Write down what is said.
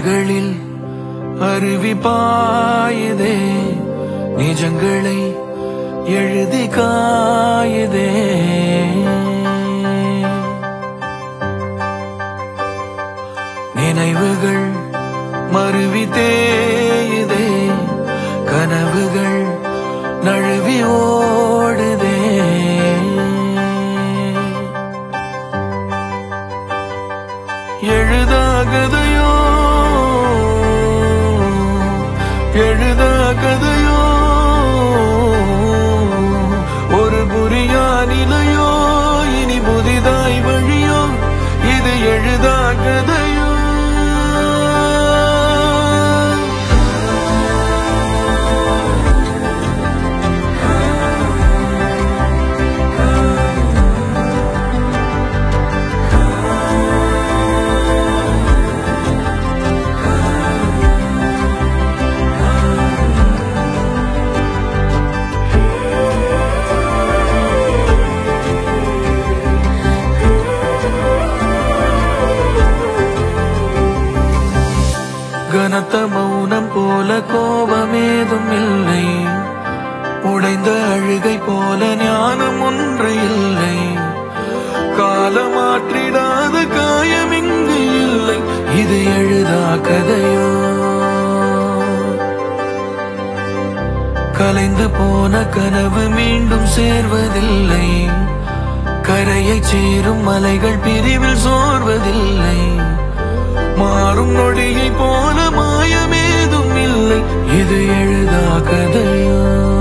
விழிகளில் அருவி பாயுதே நிஜங்களை எழுதி காயுதே நினைவுகள் மருவி தேயுதே கனவுகள் நழுவி ஓடுதே எழுதாகதையோ எழுதாகதையோ ஒரு புரியா நிலையோ இனி புதிதாய் வழியோ இது எழுதாகதையோ கனத்த மௌனம் போல கோபமேதும் இல்லை உடைந்த அழுகை போல ஞானம் ஒன்று இல்லை காலமாற்றிடாத காயம் இங்கு இல்லை இது எழுதா கதையோ கலைந்து போன கனவு மீண்டும் சேர்வதில்லை கரையை சேரும் மலைகள் பிரிவில் சோர்வதில்லை மாறும் நொடியை போல மாயமேதும் இல்லை இது எழுதா கதையோ